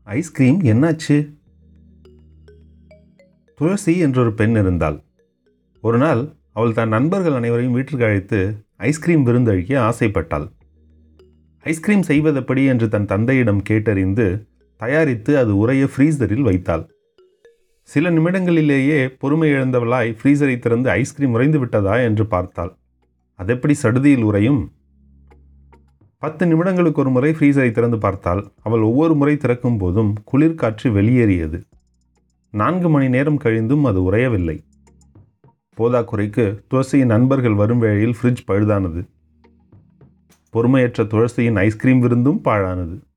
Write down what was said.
ice cream என்னாச்சு துளசி என்றொரு பெண் இருந்தாள் ஒரு நாள் அவள் தன் நண்பர்கள் அனைவரையும் வீட்டிற்கு அழைத்து ஐஸ்கிரீம் விருந்தழிக்க ஆசைப்பட்டாள் ஐஸ்கிரீம் செய்வதெப்படி என்று தன் தந்தையிடம் கேட்டறிந்து தயாரித்து அது உறைய ஃப்ரீசரில் வைத்தாள் சில நிமிடங்களிலேயே பொறுமை இழந்தவளாய் ஃப்ரீசரை திறந்து ஐஸ்கிரீம் உறைந்து விட்டதா என்று பார்த்தாள் அதெப்படி சடுதியில் உறையும் பத்து நிமிடங்களுக்கு ஒரு முறை ஃப்ரீசரை திறந்து பார்த்தால் அவள் ஒவ்வொரு முறை திறக்கும் போதும் குளிர்காற்று வெளியேறியது நான்கு மணி நேரம் கழிந்தும் அது உறையவில்லை போதாக்குறைக்கு துளசியின் நண்பர்கள் வரும் வேளையில் ஃப்ரிட்ஜ் பழுதானது பொறுமையற்ற துளசியின் ஐஸ்கிரீம் விருந்தும் பாழானது